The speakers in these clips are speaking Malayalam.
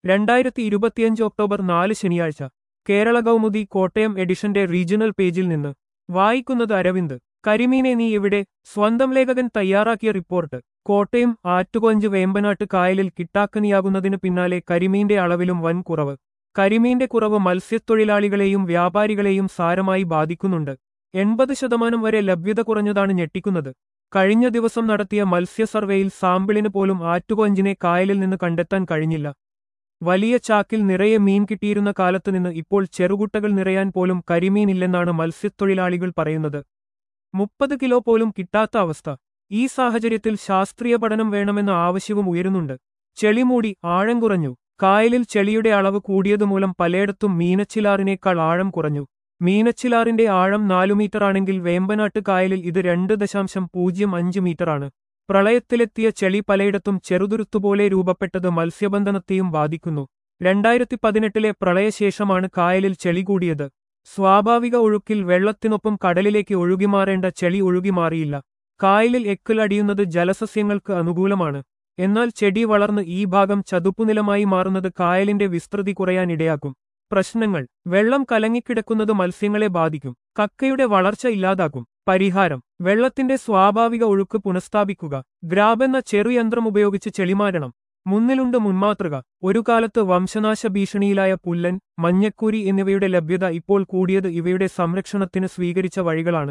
രണ്ടായിരത്തി ഇരുപത്തിയഞ്ച് ഒക്ടോബർ നാല് ശനിയാഴ്ച കേരള കൗമുദി കോട്ടയം എഡിഷന്റെ റീജിയണൽ പേജിൽ നിന്ന് വായിക്കുന്നത് അരവിന്ദ് കരിമീനെ നീ എവിടെ സ്വന്തം ലേഖകൻ തയ്യാറാക്കിയ റിപ്പോർട്ട് കോട്ടയം ആറ്റുകൊഞ്ച് വേമ്പനാട്ട് കായലിൽ കിട്ടാക്കനിയാകുന്നതിന് പിന്നാലെ കരിമീന്റെ അളവിലും വൻ കുറവ് കരിമീന്റെ കുറവ് മത്സ്യത്തൊഴിലാളികളെയും വ്യാപാരികളെയും സാരമായി ബാധിക്കുന്നുണ്ട് എൺപത് ശതമാനം വരെ ലഭ്യത കുറഞ്ഞതാണ് ഞെട്ടിക്കുന്നത് കഴിഞ്ഞ ദിവസം നടത്തിയ മത്സ്യ സർവേയിൽ സാമ്പിളിന് പോലും ആറ്റുകൊഞ്ചിനെ കായലിൽ നിന്ന് കണ്ടെത്താൻ കഴിഞ്ഞില്ല വലിയ ചാക്കിൽ നിറയെ മീൻ കിട്ടിയിരുന്ന കാലത്തുനിന്ന് ഇപ്പോൾ ചെറുകുട്ടകൾ നിറയാൻ പോലും കരിമീനില്ലെന്നാണ് മത്സ്യത്തൊഴിലാളികൾ പറയുന്നത് മുപ്പത് കിലോ പോലും കിട്ടാത്ത അവസ്ഥ ഈ സാഹചര്യത്തിൽ ശാസ്ത്രീയ പഠനം വേണമെന്ന ആവശ്യവും ഉയരുന്നുണ്ട് ചെളി മൂടി ആഴം കുറഞ്ഞു കായലിൽ ചെളിയുടെ അളവ് കൂടിയതുമൂലം പലയിടത്തും മീനച്ചിലാറിനേക്കാൾ ആഴം കുറഞ്ഞു മീനച്ചിലാറിന്റെ ആഴം നാലു മീറ്ററാണെങ്കിൽ വേമ്പനാട്ട് കായലിൽ ഇത് രണ്ട് ദശാംശം പൂജ്യം അഞ്ച് മീറ്ററാണ് പ്രളയത്തിലെത്തിയ ചെളി പലയിടത്തും ചെറുതുരുത്തുപോലെ രൂപപ്പെട്ടത് മത്സ്യബന്ധനത്തെയും ബാധിക്കുന്നു രണ്ടായിരത്തി പതിനെട്ടിലെ പ്രളയശേഷമാണ് കായലിൽ ചെളി കൂടിയത് സ്വാഭാവിക ഒഴുക്കിൽ വെള്ളത്തിനൊപ്പം കടലിലേക്ക് ഒഴുകിമാറേണ്ട ചെളി ഒഴുകിമാറിയില്ല കായലിൽ എക്കൽ അടിയുന്നത് ജലസസ്യങ്ങൾക്ക് അനുകൂലമാണ് എന്നാൽ ചെടി വളർന്ന് ഈ ഭാഗം ചതുപ്പുനിലമായി മാറുന്നത് കായലിന്റെ വിസ്തൃതി കുറയാനിടയാക്കും പ്രശ്നങ്ങൾ വെള്ളം കലങ്ങിക്കിടക്കുന്നത് മത്സ്യങ്ങളെ ബാധിക്കും കക്കയുടെ വളർച്ച ഇല്ലാതാക്കും പരിഹാരം വെള്ളത്തിന്റെ സ്വാഭാവിക ഒഴുക്ക് പുനഃസ്ഥാപിക്കുക ഗ്രാബെന്ന ചെറുയന്ത്രം ഉപയോഗിച്ച് ചെളിമാരണം മുന്നിലുണ്ട് മുൻമാതൃക ഒരു കാലത്ത് വംശനാശ ഭീഷണിയിലായ പുല്ലൻ മഞ്ഞക്കൂരി എന്നിവയുടെ ലഭ്യത ഇപ്പോൾ കൂടിയത് ഇവയുടെ സംരക്ഷണത്തിന് സ്വീകരിച്ച വഴികളാണ്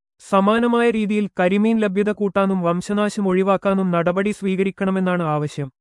സമാനമായ രീതിയിൽ കരിമീൻ ലഭ്യത കൂട്ടാനും വംശനാശം ഒഴിവാക്കാനും നടപടി സ്വീകരിക്കണമെന്നാണ് ആവശ്യം